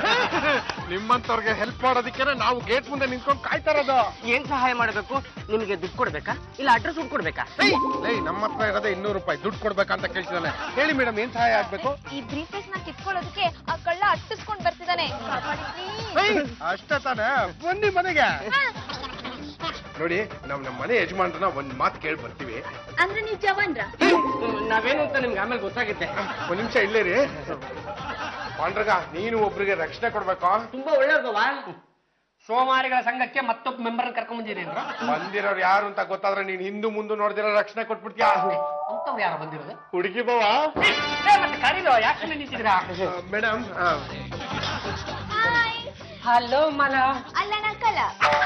ನಿಮ್ಮಂತವ್ರಿಗೆ help ಮಾಡೋದಕ್ಕೆ ನಾವು gate ಮುಂದೆ ನಿಂತ್ಕೊಂಡು ಕಾಯ್ತಾ ಇರೋದು ಏನ್ ಸಹಾಯ ಮಾಡಬೇಕು ನಿಮಗೆ ದುಡ್ಡು ಕೊಡ್ಬೇಕಾ ಇಲ್ಲ ಅಡ್ರೆಸ್ ದುಡ್ಡು ಕೊಡ್ಬೇಕಾ ಏಯ್ ನಮ್ಮ ಹತ್ರ ಇರೋದೇ ಇನ್ನೂರು ರೂಪಾಯಿ ದುಡ್ಡು ಕೊಡ್ಬೇಕಂತ ಕೇಳ್ತಿದ್ದಾನೆ ಹೇಳಿ ಮೇಡಮ್ ಏನ್ ಸಹಾಯ ಆಗ್ಬೇಕು ಈ ಬ್ರೀಫೇಸ್ ನ ಕಿತ್ಕೊಳ್ಳೋದಕ್ಕೆ ಆ ಕಳ್ಳ ಅಟ್ಟಿಸ್ಕೊಂಡ್ ಬರ್ತಿದ್ದಾನೆ ಕಾಪಾಡಿ please. ಏಯ್, ಅಷ್ಟೇ ತಾನೇ ಬನ್ನಿ ಮನೆಗೆ ನೋಡಿ ನಾವ್ ನಮ್ಮ ಮನೆ ಯಜಮಾನ್ರನ್ನ ಒಂದ್ ಮಾತು ಕೇಳಿ ಬರ್ತೀವಿ ಅಂದ್ರೆ ನೀವ್ ಜವಾನ್ರ ನಾವೇನು ಅಂತ ನಿಮ್ಗೆ ಆಮೇಲೆ ಗೊತ್ತಾಗುತ್ತೆ ಒಂದ್ ನಿಮಿಷ ಇಲ್ಲೇ ರೀ ಪಾಂಡ್ರಗ ನೀನು ಒಬ್ರಿಗೆ ರಕ್ಷಣೆ ಕೊಡ್ಬೇಕು ತುಂಬಾ ಒಳ್ಳೆಯದವಾ ಸೋಮಾರಿಗಳ ಸಂಘಕ್ಕೆ ಮತ್ತೊಬ್ಬ ಮೆಂಬರ್ ಕರ್ಕೊಂಡ್ ಬಂದಿದ್ದೀನಿ ಬಂದಿರೋರು ಯಾರು ಅಂತ ಗೊತ್ತಾದ್ರೆ ನೀನ್ ಹಿಂದು ಮುಂದೆ ನೋಡ್ದಿರೋ ರಕ್ಷಣೆ ಕೊಟ್ಬಿಡ್ತೀಯ ಅಂತವ್ರು ಯಾರು ಬಂದಿರೋದು ಹುಡುಗಿ ಬವ ಏ, ಮತ್ತೆ ಕರೀಲೋ ಯಾಕೆ ನಿಂತಿದ್ದೀರಾ ಮೇಡಮ್ ಹಾಯ್ ಹಲೋ ಮಲ ಅಲ್ಲ ನಾ ಕಲ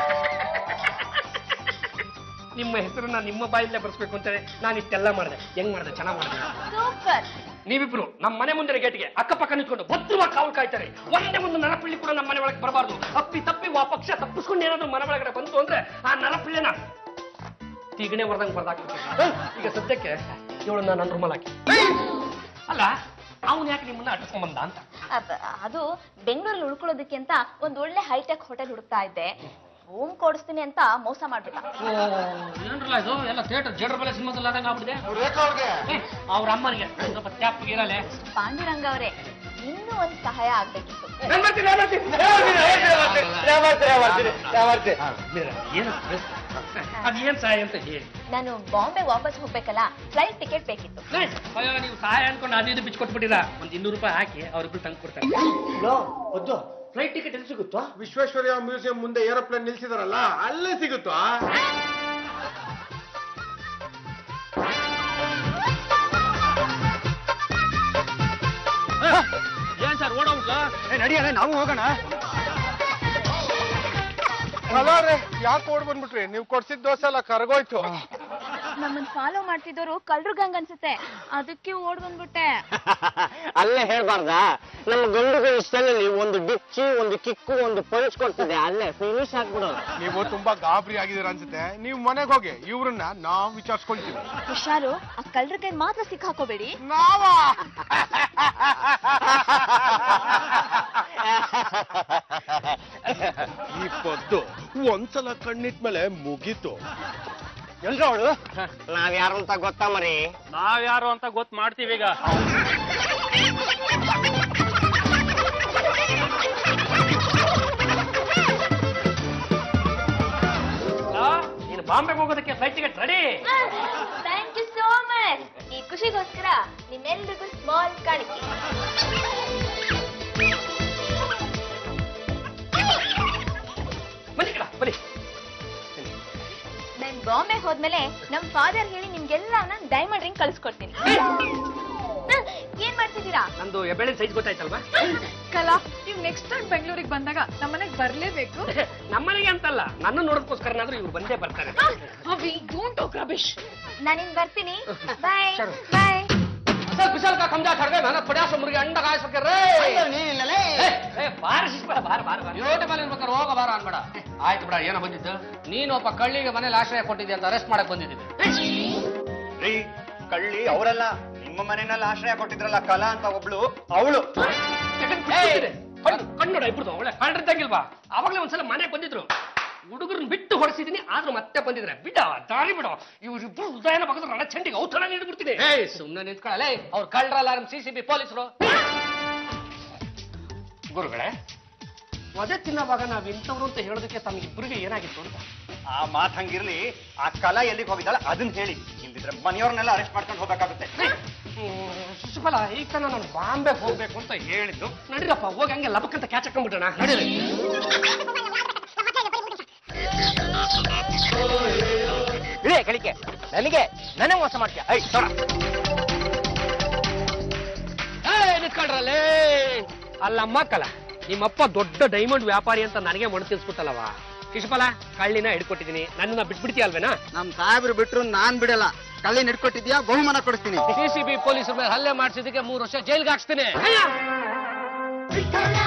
ನಿಮ್ಮ ಹೆಸರನ್ನ ನಿಮ್ಮ ಬಾಯಿಂದ ಬರ್ಸ್ಬೇಕು ಅಂತೇಳಿ ನಾನು ಇಷ್ಟೆಲ್ಲ ಮಾಡಿದೆ ಹೆಂಗ್ ಮಾಡಿದೆ ಚೆನ್ನಾಗಿ ಮಾಡಿದೆ ಸೂಪರ್ ನೀವಿಬ್ರು ನಮ್ಮ ಮನೆ ಮುಂದೆ ಗೇಟ್ಗೆ ಅಕ್ಕಪಕ್ಕ ನಿಂತ್ಕೊಂಡು ಭದ್ರವಾಗಿ ಕಾವಲು ಕಾಯ್ತಾರೆ ಒಂದೇ ಒಂದು ನರಪಿಳ್ಳಿ ಕೂಡ ನಮ್ಮ ಮನೆ ಒಳಗೆ ಬರಬಾರ್ದು ಅಪ್ಪಿ ತಪ್ಪಿ ಆ ಪಕ್ಷ ತಪ್ಪಿಸ್ಕೊಂಡು ಏನಾದ್ರು ಮನೆ ಒಳಗಡೆ ಬಂತು ಅಂದ್ರೆ ಆ ನರಪಿಳ್ಳಿನ ತೀಗಣೆ ಹೊರದಂಗ್ ಬರ್ದಾಕ್ಬಿಡ್ತೀನಿ ಈಗ ಸದ್ಯಕ್ಕೆ ಇವಳನ್ನ ನನ್ನ ರೂಮಲ್ ಹಾಕಿ ಅಲ್ಲ ಅವನ್ ಯಾಕೆ ನಿಮ್ಮನ್ನ ಅಟ್ಟಿಸ್ಕೊಂಡ್ ಬಂದ ಅಂತ ಅಬ್ಬ- ಅದು ಬೆಂಗಳೂರಲ್ಲಿ ಉಳ್ಕೊಳ್ಳೋದಕ್ಕೆ ಅಂತ ಒಂದ್ ಒಳ್ಳೆ ಹೈಟೆಕ್ ಹೋಟೆಲ್ ಹುಡುಕ್ತಾ ಇದ್ದೆ ರೂಮ್ ಕೊಡಿಸ್ತೀನಿ ಅಂತ ಮೋಸ ಮಾಡ್ಬಿಟ್ಟ ಓ ಏನ್ರಲ್ಲ ಇದು ಎಲ್ಲ ಥಿಯೇಟರ್ ಜಡ್ರ ಬಲೆ ಸಿನಿಮಾದಲ್ಲಿ ಆದಂಗ ಆಗ್ಬಿಟ್ಟಿದೆ ಅವ್ರ ಅಮ್ಮನಿಗೆ ಸ್ವಲ್ಪ ಟ್ಯಾಪ್ ಇರಲ್ಲ ಪಾಂಡುರಂಗ ಅವರೇ ಇನ್ನೂ ಒಂದ್ ಸಹಾಯ ಆಗ್ಬೇಕಿತ್ತು ಏನು ಅದೇನ್ ಸಹಾಯ ಅಂತ ಹೇಳಿ ನಾನು ಬಾಂಬೆ ವಾಪಸ್ ಹೋಗ್ಬೇಕಲ್ಲ ಫ್ಲೈಟ್ ಟಿಕೆಟ್ ಬೇಕಿತ್ತು ಏ, ಅಯ್ಯೋ ನೀವು ಸಹಾಯ ಅನ್ಕೊಂಡು ಅದು ಇದು ಬಿಚ್ಚು ಕೊಟ್ಬಿಟ್ಟಿಲ್ಲ ಒಂದ್ ಇನ್ನೂರು ರೂಪಾಯಿ ಹಾಕಿ ಅವ್ರಿಬ್ರು ತಂದು ಕೊಡ್ತಾರೆ ಫ್ಲೈಟ್ ಟಿಕೆಟ್ ಎಲ್ಲಿ ಸಿಗುತ್ತೋ ವಿಶ್ವೇಶ್ವರಯ್ಯ ಮ್ಯೂಸಿಯಂ ಮುಂದೆ ಏರೋಪ್ಲೇನ್ ನಿಲ್ಸಿದಾರಲ್ಲ ಅಲ್ಲೇ ಸಿಗುತ್ತಾ ಏನ್ ಸರ್ ಓಡೋಗ್ಲಾ ನಡಿಯಲ್ಲ ನಾವು ಹೋಗೋಣ ಹಲೋ ರೀ ಯಾಕೆ ಓಡ್ ಬಂದ್ಬಿಟ್ರಿ ನೀವು ಕೊಡ್ಸಿದ ದೋಸೆ ಎಲ್ಲ ಕರಗೋಯ್ತು ನಮ್ಮನ್ ಫಾಲೋ ಮಾಡ್ತಿದ್ದವರು ಕಳ್ರು ಗಂಗ್ ಅನ್ಸುತ್ತೆ ಅದಕ್ಕೆ ಓಡ್ ಬಂದ್ಬಿಟ್ಟೆ ಅಲ್ಲೇ ಹೇಳ್ಬಾರ್ದಾ ನಮ್ಮ ಗಂಡುಗಳ ಇಷ್ಟದಲ್ಲಿ ಒಂದು ಡಿಚ್ಚಿ ಒಂದು ಕಿಕ್ಕು ಒಂದು ಪಂಚ್ ಕೊಡ್ತಿದೆ ಅಲ್ಲೇ ಫಿನಿಶ್ ಹಾಕ್ಬಿಡೋದು ನೀವು ತುಂಬಾ ಗಾಬರಿ ಆಗಿದ್ದೀರ ಅನ್ಸುತ್ತೆ ನೀವು ಮನೆಗೆ ಹೋಗಿ ಇವ್ರನ್ನ ನಾವ್ ವಿಚಾರಿಸ್ಕೊಳ್ತೀವಿ ಹುಷಾರು ಆ ಕಳ್ರ ಕೈ ಮಾತ್ರ ಸಿಕ್ಕಾಕೋಬೇಡಿ ನಾವಾ ಈ ಪದ್ದು ಒಂದ್ಸಲ ಕಣ್ಣಿಟ್ಮೇಲೆ ಮುಗೀತು ಎಲ್ರು ಅವಳು ನಾವ್ ಯಾರು ಅಂತ ಗೊತ್ತಾ ಮರಿ ನಾವ್ಯಾರು ಅಂತ ಗೊತ್ತು ಮಾಡ್ತೀವಿ ಈಗ ನೀನು ಬಾಂಬೆಗೆ ಹೋಗೋದಕ್ಕೆ flight ticket ready thank you so much ಈ ಖುಷಿಗೋಸ್ಕರ ನಿಮ್ಮೆಲ್ರಿಗೂ ಸ್ಮಾಲ್ ಕಾಣಿಕೆ ಬನ್ನಿ ಕಡ ಬನ್ನಿ ನಾನ್ ಬಾಂಬೆ ಹೋದ್ಮೇಲೆ ನಮ್ ಫಾದರ್ ಹೇಳಿ ನಿಮ್ಗೆಲ್ಲ ನಾನು ಡೈಮಂಡ್ ರಿಂಗ್ ಕಳ್ಸ್ಕೊಡ್ತೀನಿ ಹ, ಏನ್ ಮಾಡ್ತಿದ್ದೀರಾ ನಂದು ಎಬೆಳೆ ಸೈಜ್ ಗೊತ್ತಾಯ್ತಲ್ವಾ ಕಲಾ ನೀವು ನೆಕ್ಸ್ಟ್ ಟೈಮ್ ಬೆಂಗಳೂರಿಗೆ ಬಂದಾಗ ನಮ್ಮನೆಗೆ ಬರ್ಲೇಬೇಕು ನಮ್ಮನೆಗೆ ಅಂತಲ್ಲ ನನ್ನ ನೋಡೋದಕ್ಕೋಸ್ಕರನಾದ್ರೂ ಇವ್ರು ಬಂದೇ ಬರ್ತಾರೆ ಅವಿ ಡೋಂಟ್ ಟಾಕ್ ರಬಿಶ್ ನಾನಿನ್ ಬರ್ತೀನಿ ಬಾಯ್ ಬಾಯ್ ಸರ್ ಕುಶಲ್ ಕಾ ಕಮ್ಜಾ ಖರ್ಗೆ ನಾನು ಪಡ್ಯಾಸ ಮುರುಗಿ ಅಂಡ ಕಾಯಿಸಕ್ಕೆ ರೇ ನೀನಿಲ್ಲಲೇ ಏ, ಏ, ಬಾರ ಶಿಸ್ಬೇಡ ಬಾರ ಬಾರ ಬಾರ ಇರೋಟ ಮೇಲೆ ಇರ್ಬೇಕಾದ್ರೆ ಹೋಗ ಬಾರ ಅನ್ಬೇಡ ಆಯ್ತು ಬಿಡ ಏನೋ ಬಂದಿದ್ದು ನೀನು ಒಬ್ಬ ಕಳ್ಳಿಗೆ ಮನೇಲಿ ಆಶ್ರಯ ಕೊಟ್ಟಿದ್ದೆ ಅಂತ ಅರೆಸ್ಟ್ ಮಾಡಕ್ ಬಂದಿದ್ದೀವಿ ರೀ ಕಳ್ಳಿ ಅವರಲ್ಲ ನಿಮ್ಮ ಮನೆಯಲ್ಲಿ ಆಶ್ರಯ ಕೊಟ್ಟಿದ್ರಲ್ಲ ಕಲಾ ಅಂತ ಒಬ್ಳು ಅವಳು ಕಣ್ಣೋಡ ಇಬ್ರದು ಒಳ್ಳೆ ಕಳ್ರಿದ್ದಂಗಿಲ್ವಾ ಅವಾಗಲೇ ಒಂದ್ಸಲ ಮನೆಗೆ ಬಂದಿದ್ರು ಹುಡುಗರನ್ನ ಬಿಟ್ಟು ಹೊಡಿಸಿದೀನಿ ಆದ್ರೂ ಮತ್ತೆ ಬಂದಿದ್ರೆ ಬಿಡ ದಾರಿ ಬಿಡ ಇವ್ರಿಬ್ರು ಹೃದಯನ ಬಗದ್ರೆ ರಣ ಚಂಡಿಗೆ ಔತಣ ನೀಡ್ಬಿಡ್ತೀನಿ ಏಯ್ ಸುಮ್ಮನೆ ನಿಂತ್ಕೊಳ್ಳಲೇ ಅವ್ರು ಕಳ್ರಲ್ಲ ನಮ್ಮ ಸಿ ಸಿ ಬಿ ಪೊಲೀಸರು ಗುರುಗಳೇ ಒದೆ ತಿನ್ನೋವಾಗ ನಾವ್ ಇಂಥವ್ರು ಅಂತ ಹೇಳೋದಕ್ಕೆ ತಮಗಿಬ್ಬರಿಗೆ ಏನಾಗಿತ್ತು ಅಂತ ಆ ಮಾತ್ ಹಂಗಿರ್ಲಿ ಆ ಕಲಾ ಎಲ್ಲಿಗೆ ಹೋಗಿದ್ದಾಳೆ ಅದನ್ನ ಹೇಳಿ ಇಲ್ದಿದ್ರೆ ಮನೆಯವ್ರನ್ನೆಲ್ಲ ಅರೆಸ್ಟ್ ಮಾಡ್ಕೊಂಡು ಹೋಗ್ಬೇಕಾಗುತ್ತೆ ಶಿಶುಫಲ ಈಗ ತನ ನಾನು ಬಾಂಬೆ ಹೋಗ್ಬೇಕು ಅಂತ ಹೇಳಿದ್ದು ನಡೀರಪ್ಪ ಹೋಗಿ ಹಂಗೆ ಲಬಕ್ಕಂತ ಕ್ಯಾಚ್ ಹಾಕೊಂಡ್ಬಿಟ್ಟಣ ನಡೀರಿ ಇಳೆ ಕಳಿಕೆ ನನಗೆ ನನಗೆ ಮೋಸ ಮಾಡ್ತೀಯ ಐ ನೋಡ ಏ ನಿಂತ್ಕೊಳ್ರಲ್ಲೇ ಅಲ್ಲ ಮಕ್ಕಳ ನಿಮ್ಮಪ್ಪ ದೊಡ್ಡ ಡೈಮಂಡ್ ವ್ಯಾಪಾರಿ ಅಂತ ನನಗೆ ಮಣ್ಣು ತಿನ್ಸ್ಬಿಟ್ಟಲ್ಲವ ಶಿಶುಫಲ ಕಳ್ಳಿನ ಹಿಡ್ಕೊಟ್ಟಿದ್ದೀನಿ ನನ್ನನ್ನ ಬಿಟ್ಬಿಡ್ತೀಯ ಅಲ್ವೇನಾ ನಮ್ ಸಾಹೇಬ್ರು ಬಿಟ್ರು ನಾನ್ ಬಿಡಲ್ಲ ಕಳ್ಳಿ ನಿಡ್ಕೊಟ್ಟಿದ್ಯಾ ಬಹುಮಾನ ಕೊಡಿಸ್ತೀನಿ ಸಿ ಸಿ ಬಿ ಪೊಲೀಸರ ಮೇಲೆ ಹಲ್ಲೆ ಮಾಡಿಸಿದಕ್ಕೆ ಮೂರು ವರ್ಷ ಜೈಲ್ಗೆ ಹಾಕ್ಸ್ತೀನಿ ಕಲಾ